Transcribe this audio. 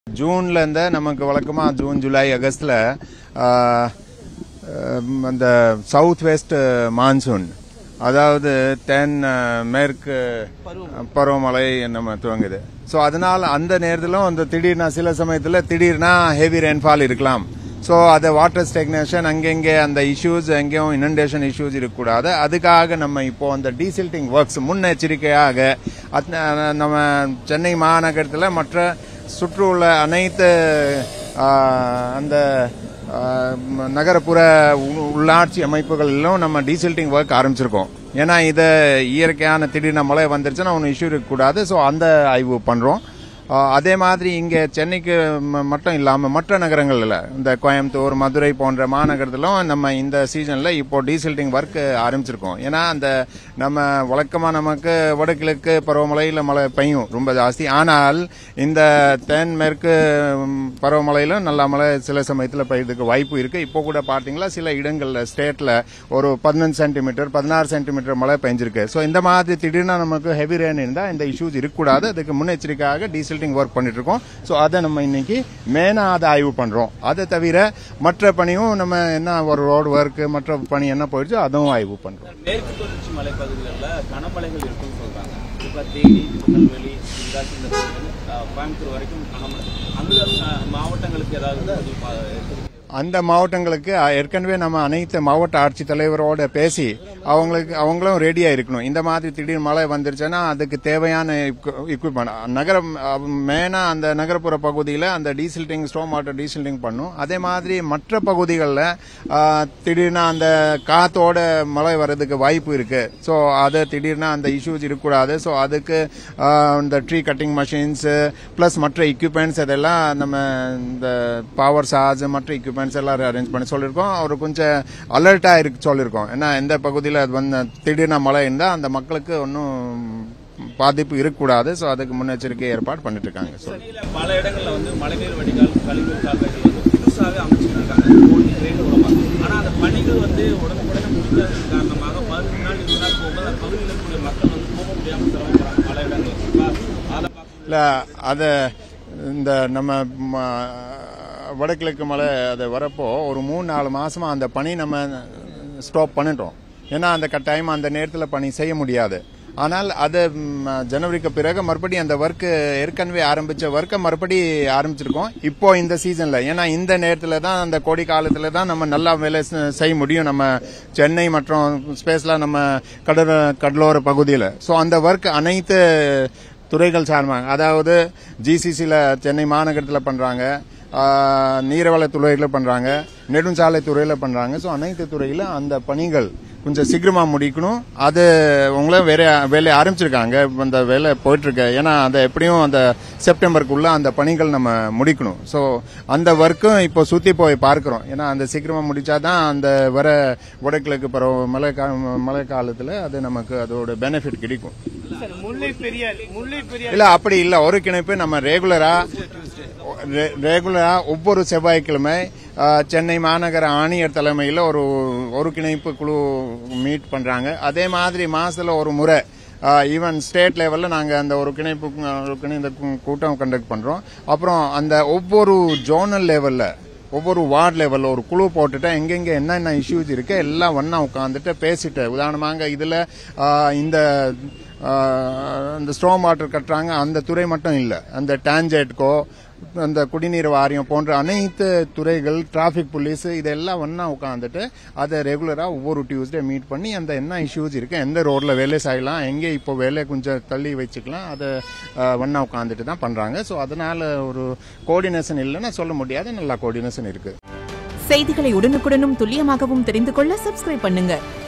ஜூன்ல இருந்த நமக்கு வழக்கமா ஜூன் ஜூலை ஆகஸ்ட்ல ஆஹ், ஆஹ், அந்த சவுத் வெஸ்ட் மான்சூன் அதாவது தென் ஆஹ், மேற்கு பருவமழை நம்ம துவங்குது ஸோ அதனால அந்த நேரத்திலும் அந்த திடீர்னா சில சமயத்தில் திடீர்னா ஹெவி ரெயின்ஃபால் இருக்கலாம் ஸோ அது வாட்டர் ஸ்டெக்னேஷன் அங்கங்கே அந்த இஷ்யூஸ் எங்கேயும் இனண்டேஷன் இஷ்யூஸ் இருக்கக்கூடாது அதுக்காக நம்ம இப்போ அந்த டீசில்டிங் ஒர்க்ஸ் முன்னெச்சரிக்கையாக அத்- நம்ம சென்னை மாநகரத்தில் மற்ற சுற்றுள்ள அனைத்து ஆ, அந்த ஆ, ம- நகரப்புற உ- உள்ளாட்சி அமைப்புகளிலும் நம்ம டீசில்டிங் ஒர்க் ஆரம்பிச்சிருக்கோம் ஏன்னா இது இயற்கையான திடீர்னு மழை வந்துருச்சுன்னா ஒன்றும் இஷ்யூ இருக்கக்கூடாது ஸோ அந்த ஆய்வு பண்ணுறோம் ஆஹ் அதே மாதிரி இங்க சென்னைக்கு ம- மட்டும் இல்லாம மற்ற நகரங்கள்ல இந்த கோயம்புத்தூர் மதுரை போன்ற மாநகரத்திலும் நம்ம இந்த சீசன்ல இப்போ டீசில்டிங் ஒர்க் ஆரம்பிச்சிருக்கோம் ஏன்னா அந்த நம்ம வழக்கமா நமக்கு வடகிழக்கு பருவமழையில மழை பெய்யும் ரொம்ப ஜாஸ்தி ஆனால் இந்த தென் மேற்கு ம், பருவமழையில நல்ல மழை சில சமயத்துல பெய்யறதுக்கு வாய்ப்பு இருக்கு இப்போ கூட பாத்தீங்களா சில இடங்கள்ல ஸ்டேட்ல ஒரு பதினஞ்சு சென்டிமீட்டர் பதினாறு சென்டிமீட்டர் மழை பெஞ்சிருக்கு ஸோ இந்த மாதிரி திடீர்னு நமக்கு ஹெவி ரெயின் இருந்தா இந்த இஷ்யூஸ் இருக்கக்கூடாது அதுக்கு முன்னெச்சரிக்கையாக டீசில்டிங் ஒர்க் பண்ணிட்டு இருக்கோம் ஸோ அதை நம்ம இன்னைக்கு மெயினா அதை ஆய்வு பண்றோம் அதை தவிர மற்ற பணியும் நம்ம என்ன ஒரு ரோடு ஒர்க் மற்ற பணி என்ன போயிடுச்சோ அதுவும் ஆய்வு பண்றோம் மேற்கு தொடர்ச்சி மலைப்பகுதிகளில் கனமழைகள் இருக்குன்னு சொல்றாங்க இப்ப தேனி திருநெல்வேலி தென்காசி இந்த பகுதிகள், அஹ், கோயம்புத்தூர் வரைக்கும் கனமழை அந்த அஹ், மாவட்டங்களுக்கு ஏதாவது இது பா- இருக்குது? அந்த மாவட்டங்களுக்கு அஹ், ஏற்கனவே நம்ம அனைத்து மாவட்ட ஆட்சித்தலைவரோட பேசி அவங்களுக்கு அவங்களும் ரெடியா இருக்கணும் இந்த மாதிரி திடீர் மழை வந்துருச்சுன்னா அதுக்கு தேவையான எக்யூப்மெண்ட் நகரம் மெயினா அந்த நகரப்புற பகுதியில் அந்த டீசில்டிங் ஸ்டோம் வாட்டர் டீசில்டிங் பண்ணும் அதே மாதிரி மற்ற பகுதிகளில் திடீர்னு அந்த காத்தோட மழை வர்றதுக்கு வாய்ப்பு இருக்கு ஸோ அது திடீர்னு அந்த இஷ்யூஸ் இருக்கக்கூடாது ஸோ அதுக்கு ஆஹ், இந்த ட்ரீ கட்டிங் மஷின்ஸ் ப்ளஸ் மற்ற எக்யூப்மெண்ட்ஸ் இதெல்லாம் நம்ம இந்த பவர் சார்ஜ் மற்ற எக்யூப்மெண்ட்ஸ் எல்லாம் அரேஞ்ச் பண்ணி சொல்லியிருக்கோம் அவர் கொஞ்சம் அலர்ட்டா இருக்கு சொல்லியிருக்கோம் ஏன்னா எந்த பகுதியில் அது வந்து திடீர்னு மழை இருந்தால் அந்த மக்களுக்கு ஒன்றும் பாதிப்பு இருக்கக்கூடாது ஸோ அதுக்கு முன்னெச்சரிக்கை ஏற்பாடு பண்ணிட்டு இருக்காங்க ஸோ சென்னையில பல இடங்கள்ல வந்து மழைநீர் வடிகால் கழிவுநீர் கால்வாய்கள் வந்து புதுசாக அமைச்சிட்டு இருக்காங்க கோடி கிரேன் மூலமா ஆனா அந்த பணிகள் வந்து உடனுக்குடனே முடிக்காதது காரணமாக பதினஞ்சு நாள் இருபது நாள் போகும்போது அந்த பகுதியில் இருக்கக்கூடிய மக்கள் வந்து போக முடியாம சிரமப்படுறாங்க பல இடங்கள் அதை பார்க்க இல்லை அதை இந்த நம்ம ம, வடகிழக்கு மலை அது வரப்போ ஒரு மூணு நாலு மாசமா அந்த பணி நம்ம ஸ்டாப் பண்ணிட்டோம் ஏன்னா அந்த கட்டாயம் அந்த நேரத்தில் பணி செய்ய முடியாது ஆனால் அது ம், ஜனவரிக்கு பிறகு மறுபடியும் அந்த ஒர்க் ஏற்கனவே ஆரம்பிச்ச ஒர்க்கை மறுபடி ஆரம்பிச்சிருக்கோம் இப்போ இந்த சீசன்ல ஏன்னா இந்த நேரத்தில் தான் அந்த கோடை காலத்தில் தான் நம்ம நல்லா வேலை செ- செய்ய முடியும் நம்ம சென்னை மற்றும் ஸ்பேஸ்ல நம்ம கடல் கடலோர பகுதியில் ஸோ அந்த ஒர்க் அனைத்து துறைகள் சார்பாங்க அதாவது ஜிசிசியில் சென்னை மாநகரத்தில் பண்ணுறாங்க நீர்வள துறையில் பண்ணுறாங்க நெடுஞ்சாலை துறையில் பண்ணுறாங்க ஸோ அனைத்து துறையில் அந்த பணிகள் கொஞ்சம் சீக்கிரமாக முடிக்கணும் அது உங்களும் வேற வேலையை ஆரம்பிச்சிருக்காங்க அந்த வேலை போயிட்டுருக்கு ஏன்னா அந்த எப்படியும் அந்த செப்டம்பருக்குள்ள அந்த பணிகள் நம்ம முடிக்கணும் ஸோ அந்த ஒர்க்கும் இப்போ சுற்றி போய் பார்க்குறோம் ஏன்னா அந்த சீக்கிரமாக முடிச்சாதான் அந்த வர வடகிழக்கு பருவ மழை கா மழை காலத்தில் அது நமக்கு அதோட பெனிஃபிட் கிடைக்கும் சார் முல்லை பெரியார் முல்லை பெரியார் இல்ல அப்படி இல்ல ஒரு கிணைப்பு நம்ம ரெகுலரா ரெ- ரெகுலரா ஒவ்வொரு செவ்வாய்க்கிழமை ஆ, சென்னை மாநகர ஆணையர் தலைமையில் ஒரு ஒரு கிணைப்பு குழு மீட் பண்றாங்க அதே மாதிரி மாசத்துல ஒரு முறை ஈவன் ஸ்டேட் லெவல்ல நாங்க அந்த ஒரு கிணைப்பு ஒரு கிணை இந்த கூ- கூட்டம் கண்டக்ட் பண்றோம் அப்புறம் அந்த ஒவ்வொரு ஜோனல் லெவல்ல ஒவ்வொரு வார்டு லெவல்ல ஒரு குழு போட்டுட்டு எங்கெங்க என்னென்ன இஷ்யூஸ் இருக்கு எல்லாம் ஒண்ணா உட்காந்துட்டு பேசிட்டு உதாரணமாக இதுல ஆ, இந்த ஆ, இந்த ஸ்ட்ரோம் வாட்டர் கட்டுறாங்க அந்த துறை மட்டும் இல்ல அந்த டான்ஜெட்கோ அந்த குடிநீர் வாரியம் போன்ற அனைத்து துறைகள் டிராபிக் போலீஸ் இதெல்லாம் ஒண்ணா உட்காந்துட்டு அதை ரெகுலரா ஒவ்வொரு டியூஸ்டே மீட் பண்ணி அந்த என்ன இஷ்யூஸ் இருக்கு எந்த ரோட்ல வேலை செய்யலாம் எங்கே இப்போ வேலை கொஞ்சம் தள்ளி வச்சுக்கலாம் அதை ஆ, ஒண்ணா உட்காந்துட்டு தான் பண்றாங்க ஸோ அதனால ஒரு கோஆர்டினேஷன் இல்லைன்னா சொல்ல முடியாது நல்லா கோஆர்டினேஷன் இருக்கு செய்திகளை உடனுக்குடனும் துல்லியமாகவும் தெரிந்து கொள்ள சப்ஸ்கிரைப் பண்ணுங்க